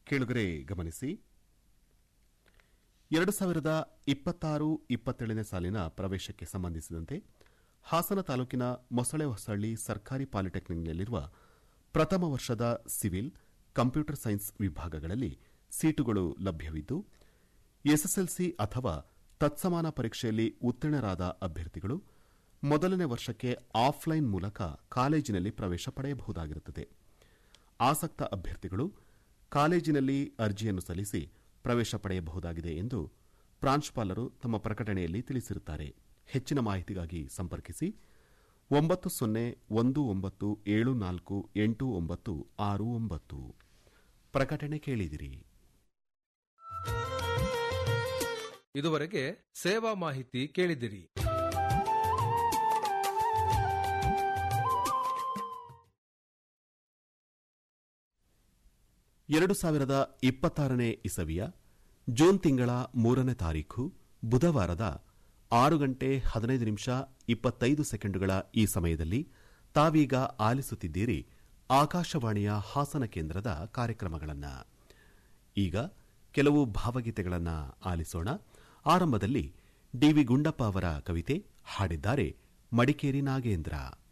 ಕೇಳುಗರೆ ಗಮನಿಸಿ ಎರಡು ಸಾವಿರದ ಇಪ್ಪತ್ತಾರು ಇಪ್ಪತ್ತೇಳನೇ ಸಾಲಿನ ಪ್ರವೇಶಕ್ಕೆ ಸಂಬಂಧಿಸಿದಂತೆ ಹಾಸನ ತಾಲೂಕಿನ ಮೊಸಳೆ ಹೊಸಳ್ಳಿ ಸರ್ಕಾರಿ ಪಾಲಿಟೆಕ್ನಿಕ್ನಲ್ಲಿರುವ ಪ್ರಥಮ ವರ್ಷದ ಸಿವಿಲ್ ಕಂಪ್ಯೂಟರ್ ಸೈನ್ಸ್ ವಿಭಾಗಗಳಲ್ಲಿ ಸೀಟುಗಳು ಲಭ್ಯವಿದ್ದು ಎಸ್ಎಸ್ಎಲ್ಸಿ ಅಥವಾ ತತ್ಸಮಾನ ಪರೀಕ್ಷೆಯಲ್ಲಿ ಉತ್ತೀರ್ಣರಾದ ಅಭ್ಯರ್ಥಿಗಳು ಮೊದಲನೇ ವರ್ಷಕ್ಕೆ ಆಫ್ಲೈನ್ ಮೂಲಕ ಕಾಲೇಜಿನಲ್ಲಿ ಪ್ರವೇಶ ಪಡೆಯಬಹುದಾಗಿರುತ್ತದೆ ಆಸಕ್ತ ಅಭ್ಯರ್ಥಿಗಳು ಕಾಲೇಜಿನಲ್ಲಿ ಅರ್ಜಿಯನ್ನು ಸಲ್ಲಿಸಿ ಪ್ರವೇಶ ಪಡೆಯಬಹುದಾಗಿದೆ ಎಂದು ಪ್ರಾಂಶುಪಾಲರು ತಮ್ಮ ಪ್ರಕಟಣೆಯಲ್ಲಿ ತಿಳಿಸಿರುತ್ತಾರೆ ಹೆಚ್ಚಿನ ಮಾಹಿತಿಗಾಗಿ ಸಂಪರ್ಕಿಸಿ ಒಂಬತ್ತು ಸೊನ್ನೆ ಒಂದು ಒಂಬತ್ತು ಏಳು ನಾಲ್ಕು ಎಂಟು ಒಂಬತ್ತು ಆರು ಒಂಬತ್ತು ಪ್ರಕಟಣೆ ಕೇಳಿದಿರಿ ಇದುವರೆಗೆ ಸೇವಾ ಮಾಹಿತಿ ಕೇಳಿದಿರಿ ಎರಡು ಸಾವಿರದ ಇಪ್ಪತ್ತಾರನೇ ಇಸವಿಯ ಜೂನ್ ತಿಂಗಳ ಮೂರನೇ ತಾರೀಖು ಬುಧವಾರದ ಆರು ಗಂಟೆ ಹದಿನೈದು ನಿಮಿಷ ಇಪ್ಪತ್ತೈದು ಸೆಕೆಂಡುಗಳ ಈ ಸಮಯದಲ್ಲಿ ತಾವೀಗ ಆಲಿಸುತ್ತಿದ್ದೀರಿ ಆಕಾಶವಾಣಿಯ ಹಾಸನ ಕೇಂದ್ರದ ಕಾರ್ಯಕ್ರಮಗಳನ್ನು ಈಗ ಕೆಲವು ಭಾವಗೀತೆಗಳನ್ನು ಆಲಿಸೋಣ ಆರಂಭದಲ್ಲಿ ಡಿವಿ ಗುಂಡಪ್ಪ ಅವರ ಕವಿತೆ ಹಾಡಿದ್ದಾರೆ ಮಡಿಕೇರಿ ನಾಗೇಂದ್ರ